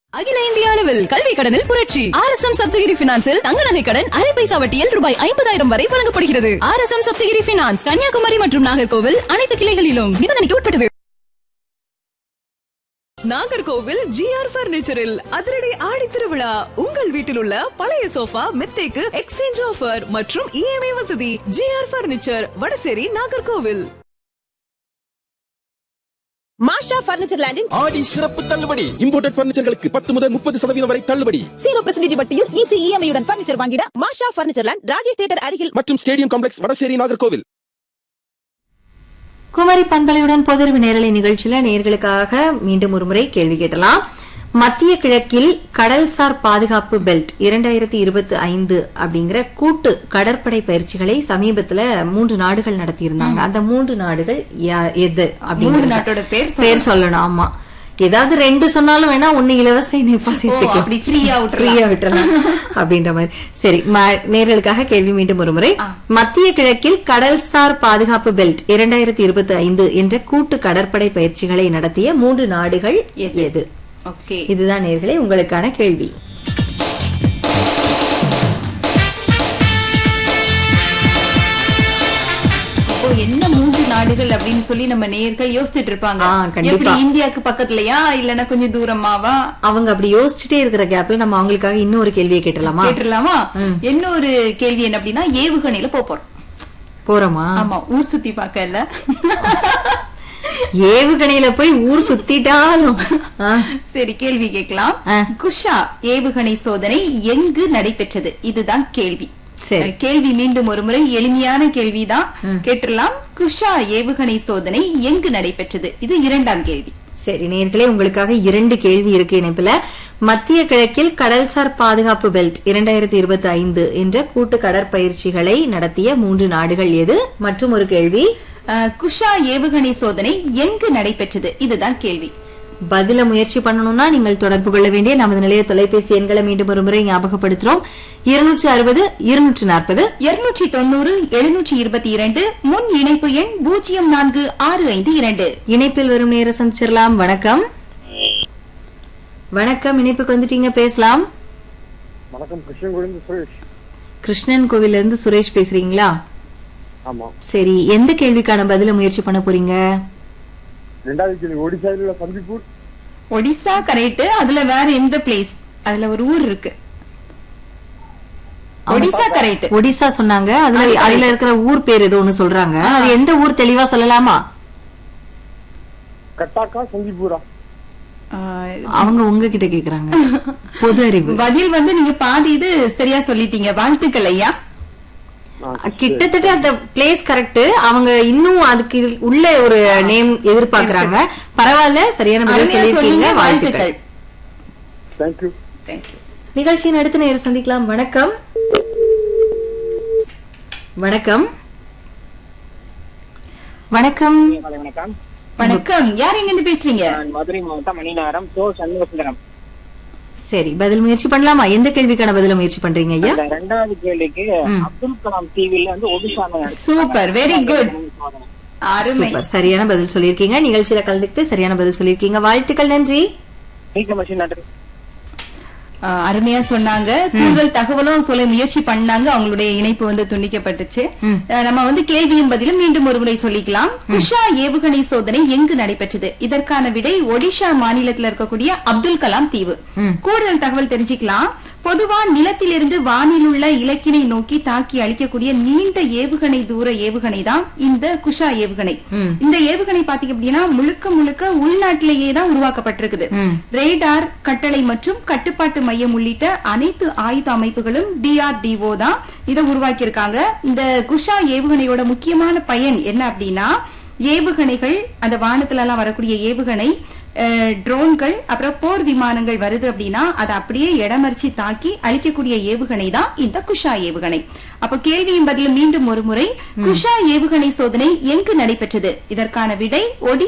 அகில இந்திய அளவில் கல்வி கடனில் புரட்சி ஆர் எஸ் எம் சப்தகிரி பினான்சில் தங்க நகை கடன் அரை பைசா வட்டியில் ரூபாய் ஐம்பதாயிரம் வரை வழங்கப்படுகிறது R S M Saptagiri finance Kanyakumari மற்றும் நாகர்கோவில் அனைத்து கிளைகளிலும் நிபந்தனைக்கு உட்பட்டது நாகர்கோவில் ஜிஆர் பர்னிச்சரில் அதிரடி ஆடி திருவிழா உங்கள் வீட்டில் உள்ள பழைய சோஃபா மெத்தைக்கு எக்ஸ்சேஞ்ச் ஆஃபர் மற்றும் இஎம்ஐ வசதி GR furniture Vadasery Nagercoil Masha furniture லேண்டின் ஆடி சிறப்பு தள்ளுபடி இம்போர்ட்டட் பர்னிச்சர்களுக்கு பத்து முதல் முப்பது சதவீதம் வரை தள்ளுபடி ஜீரோ பர்சன்டேஜ் வட்டியில் ஈஸி இஎம்ஐயுடன் பர்னிச்சர் வாங்கிட Masha furniture land Rajesh theatre அருகில் மற்றும் ஸ்டேடியம் காம்ப்ளெக்ஸ் வடசேரி நாகர்கோவில் குமரி பண்பலையுடன் பொதறிவு நேரலை நிகழ்ச்சியில நேர்களுக்காக மீண்டும் ஒருமுறை கேள்வி கேட்டலாம் மத்திய கிழக்கில் கடல்சார் பாதுகாப்பு பெல்ட் இரண்டாயிரத்தி இருபத்தி ஐந்து அப்படிங்கிற கூட்டு கடற்படை பயிற்சிகளை சமீபத்துல மூன்று நாடுகள் நடத்தியிருந்தாங்க அந்த மூன்று நாடுகள் யா- எது அப்படிங்கிற நாட்டோட பேர் பேர் சொல்லணும் ஆமா ஏதாவது ரெண்டு சொன்னாலும் வேணா ஒண்ணு இலவச இணைப்பா சேர்த்துக்கலாம் அப்படி free-ஆ விட்டுறலாம். ஃப்ரீயா விட்டுறலாம் அப்படின்ற மாதிரி சரி ம- நேர்களுக்காக கேள்வி மீண்டும் ஒரு முறை மத்திய கிழக்கில் கடல்சார் பாதுகாப்பு பெல்ட் இரண்டாயிரத்தி இருபத்தி ஐந்து என்ற கூட்டு கடற்படை பயிற்சிகளை நடத்திய மூன்று நாடுகள் எது ஓகே இதுதான் நேர்களே உங்களுக்கான கேள்வி இப்போ என்ன மூன்று நாடுகள் அப்படின்னு சொல்லி நம்ம நேயர்கள் யோசிச்சுட்டு இருப்பாங்க ஆ, கண்டிப்பா. எப்படி இந்தியாக்கு பக்கத்துலயா இல்லனா கொஞ்சம் தூரமாவா அவங்க அப்படி யோசிச்சுட்டே இருக்கிற கேப்ல நம்ம அவங்களுக்காக இன்னொரு கேள்வியை கேட்டலாமா கேட்டுடலாமா இன்னொரு கேள்வி என்ன அப்படின்னா ஏவுகணையில போப் போறோம் போறோமா ஆமா ஊர் சுத்தி பார்க்கல ஏவுகணையில போய் ஊர் சுத்திட்டாலும் ஆ, சரி கேள்வி கேட்கலாம் ஆ. குஷா ஏவுகணை சோதனை எங்கு நடைபெற்றது இதுதான் கேள்வி சரி. அஹ், கேள்வி மீண்டும் ஒரு முறை எளிமையான கேள்விதான் கேட்டுடலாம் குஷா ஏவுகணை சோதனை எங்கு நடைபெற்றது இது இரண்டாம் கேள்வி சரி நேர்களே உங்களுக்காக இரண்டு கேள்வி இருக்கு இணைப்புல மத்திய கிழக்கில் கடல்சார் பாதுகாப்பு பெல்ட் இரண்டாயிரத்தி இருபத்தி ஐந்து என்ற கூட்டு கடற்பயிற்சிகளை நடத்திய மூன்று நாடுகள் எது மற்றும் ஒரு கேள்வி அஹ், குஷா ஏவுகணை சோதனை எங்கு நடைபெற்றது இதுதான் கேள்வி பதில முயற்சி பண்ணணும்னா நீங்கள் தொடர்பு கொள்ள வேண்டிய நமது நிலைய தொலைபேசி எண்களை மீண்டும் ஒரு முறை ஞாபகப்படுத்துறோம் இருநூற்று அறுபது இருநூற்று நாற்பது இருநூற்றி தொண்ணூறு எழுநூற்றி இருபத்தி இரண்டு முன் இணைப்பு எண் பூஜ்ஜியம் நான்கு ஆறு ஐந்து இரண்டு இணைப்பில் வரும் நேர சந்திச்சிடலாம் வணக்கம் வணக்கம் இணைப்புக்கு வந்துட்டீங்க பேசலாம் வணக்கம் கிருஷ்ணன்குடிந்து சுரேஷ் கிருஷ்ணன் கோவில்ல இருந்து சுரேஷ் பேசுறீங்களா ஆமா சரி எந்த கேள்விக்கான பதில முயற்சி பண்ண போறீங்க ரெண்டாவது கேள்வி ஒடிசாவில் உள்ள சந்திப்பூர் ஒடிசா கரெக்ட் அதுல வேற எந்த பிளேஸ் அதுல ஒரு ஊர் இருக்கு ஒடிசா கரெக்ட் ஒடிசா சொன்னாங்க அதுல அதுல இருக்கிற ஊர் பேர் ஏதோ ஒண்ணு சொல்றாங்க அது எந்த ஊர் தெளிவா சொல்லலாமா கட்டாக்கா சந்திப்பூரா அவங்க உங்ககிட்ட கேக்குறாங்க பொது அறிவு பதில் வந்து நீங்க பாதி இது சரியா சொல்லிட்டீங்க வாழ்த்துக்கள் ஐயா கிட்டத்தட்ட அந்த பிளேஸ் கரெக்ட் அவங்க இன்னும் அதுக்கு உள்ள ஒரு நேம் எதிர்பார்க்கறாங்க பரவாயில்ல சரியான பதில் அருமையா சொல்லிருக்கீங்க சொன்னீங்க வாழ்த்துக்கள் வாழ்த்துக்கள் தேங்க்யூ Thank you. நிகழ்ச்சியின் அடுத்த நேரம் சந்திக்கலாம் வணக்கம் வணக்கம் வணக்கம் வணக்கம் வணக்கம் யார் எங்க இருந்து பேசுறீங்க நான் மதுரை மாவட்டம் மணிநகரம் சோ சண்முகசுந்தரம் சரி பதில் முயற்சி பண்ணலாமா எந்த கேள்விக்கான பதில முயற்சி பண்றீங்க ஐயா இந்த ரெண்டாவது கேள்விக்கு அப்துல் கலாம் டிவில வந்து ஒடிசால சூப்பர் வெரி குட் அருமை சூப்பர் சரியான பதில் சொல்லியிருக்கீங்க நிகழ்ச்சியில கலந்துக்கிட்டு சரியான பதில் சொல்லியிருக்கீங்க வாழ்த்துக்கள் நன்றி மிக்க மகிழ்ச்சி நன்றி ஆஹ் அருமையா சொன்னாங்க கூடுதல் தகவலும் சொல்ல முயற்சி பண்ணாங்க அவங்களுடைய இணைப்பு வந்து துண்டிக்கப்பட்டுச்சு ஆஹ் நம்ம வந்து கேள்வியும் பதிலும் மீண்டும் ஒரு முறை சொல்லிக்கலாம் குஷா ஏவுகணை சோதனை எங்கு நடைபெற்றது இதற்கான விடை ஒடிஷா மாநிலத்தில் இருக்கக்கூடிய அப்துல் கலாம் தீவு கூடுதல் தகவல் தெரிஞ்சுக்கலாம் பொதுவா நிலத்திலிருந்து வானில் உள்ள இலக்கினை நோக்கி தாக்கி அழிக்கக்கூடிய நீண்ட ஏவுகணை தூர ஏவுகணை தான் இந்த குஷா ஏவுகணை இந்த ஏவுகணை பாத்தீங்க அப்படின்னா முழுக்க முழுக்க உள்நாட்டிலேயே தான் உருவாக்கப்பட்டிருக்குது ரேடார் கட்டளை மற்றும் கட்டுப்பாட்டு மையம் உள்ளிட்ட அனைத்து ஆயுத அமைப்புகளும் டிஆர்டிஓ தான் இதை உருவாக்கி இருக்காங்க இந்த குஷா ஏவுகணையோட முக்கியமான பயன் என்ன அப்படின்னா ஏவுகணைகள் அந்த வானத்துல எல்லாம் வரக்கூடிய ஏவுகணை அஹ், ட்ரோன்கள் அப்புறம் போர் விமானங்கள் வருது அப்படின்னா அதை அப்படியே இடமறிச்சு தாக்கி அழிக்கக்கூடிய ஏவுகணை தான் இந்த குஷா ஏவுகணை அப்ப கேள்வியின் பதில் மீண்டும் ஒரு முறை குஷா ஏவுகணை சோதனை எங்கு நடைபெற்றது இதற்கான விடை ஒடிஷா